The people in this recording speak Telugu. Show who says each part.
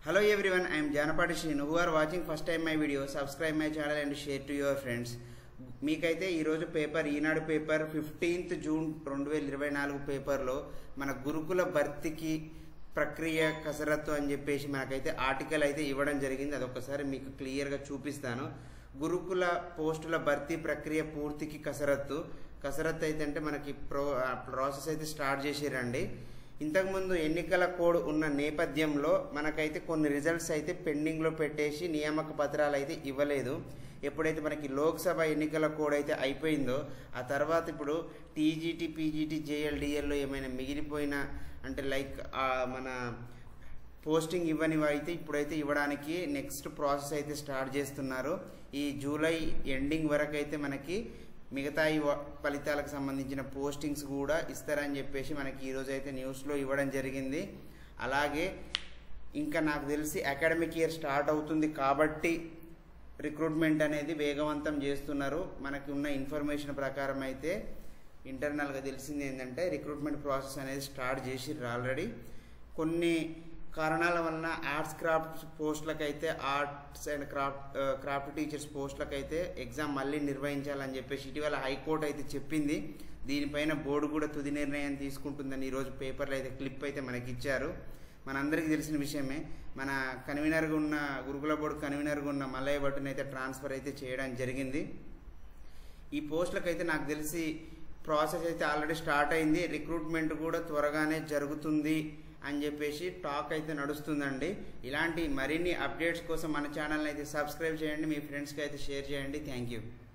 Speaker 1: Hello everyone, I am Janapati Shrinu. Who are watching first time my video, subscribe my channel and share to your friends. మీకైతే ఈరోజు paper Eenadu paper fifteenth June రెండు వేల ఇరవై నాలుగు పేపర్లో మన గురుకుల భర్తీకి ప్రక్రియ కసరత్తు అని చెప్పేసి మనకైతే ఆర్టికల్ అయితే ఇవ్వడం జరిగింది అదొకసారి మీకు క్లియర్గా చూపిస్తాను గురుకుల పోస్టుల భర్తీ ప్రక్రియ పూర్తికి కసరత్తు కసరత్తు అయితే అంటే మనకి ప్రో ప్రాసెస్ అయితే స్టార్ట్ చేసిరండి ఇంతకుముందు ఎన్నికల కోడ్ ఉన్న నేపథ్యంలో మనకైతే కొన్ని రిజల్ట్స్ అయితే పెండింగ్లో పెట్టేసి నియామక పత్రాలు అయితే ఇవ్వలేదు ఎప్పుడైతే మనకి లోక్సభ ఎన్నికల కోడ్ అయితే అయిపోయిందో ఆ తర్వాత ఇప్పుడు టీజీటీ పీజీటీ జేఎల్డిఎల్లో ఏమైనా మిగిలిపోయిన అంటే లైక్ మన పోస్టింగ్ ఇవ్వనివి అయితే ఇప్పుడైతే ఇవ్వడానికి నెక్స్ట్ ప్రాసెస్ అయితే స్టార్ట్ చేస్తున్నారు ఈ జూలై ఎండింగ్ వరకు అయితే మనకి మిగతా ఈ వ- ఫలితాలకు సంబంధించిన పోస్టింగ్స్ కూడా ఇస్తారని చెప్పేసి మనకి ఈరోజు అయితే న్యూస్లో ఇవ్వడం జరిగింది అలాగే ఇంకా నాకు తెలిసి అకాడమిక్ ఇయర్ స్టార్ట్ అవుతుంది కాబట్టి రిక్రూట్మెంట్ అనేది వేగవంతం చేస్తున్నారు మనకి ఉన్న ఇన్ఫర్మేషన్ ప్రకారం అయితే ఇంటర్నల్గా తెలిసింది ఏంటంటే రిక్రూట్మెంట్ ప్రాసెస్ అనేది స్టార్ట్ చేసిర్రు ఆల్రెడీ కొన్ని కారణాల వలన ఆర్ట్స్ క్రాఫ్ట్స్ పోస్టులకైతే arts and craft craft teachers పోస్టులకైతే ఎగ్జామ్ మళ్ళీ నిర్వహించాలని చెప్పేసి ఇటీవల హైకోర్టు అయితే చెప్పింది దీనిపైన బోర్డు కూడా తుది నిర్ణయం తీసుకుంటుందని ఈరోజు పేపర్లో అయితే క్లిప్ అయితే మనకి ఇచ్చారు మనందరికీ తెలిసిన విషయమే మన కన్వీనర్గా ఉన్న గురుకుల బోర్డు కన్వీనర్గా ఉన్న మల్లయ్య భట్టుని అయితే ట్రాన్స్ఫర్ అయితే చేయడం జరిగింది ఈ పోస్టులకు అయితే నాకు తెలిసి ప్రాసెస్ అయితే ఆల్రెడీ స్టార్ట్ అయింది రిక్రూట్మెంట్ కూడా త్వరగానే జరుగుతుంది అని చెప్పేసి టాక్ అయితే నడుస్తుందండి ఇలాంటి మరిన్ని అప్డేట్స్ కోసం మన ఛానల్ని అయితే సబ్స్క్రైబ్ చేయండి మీ ఫ్రెండ్స్కి అయితే షేర్ చేయండి థ్యాంక్ యూ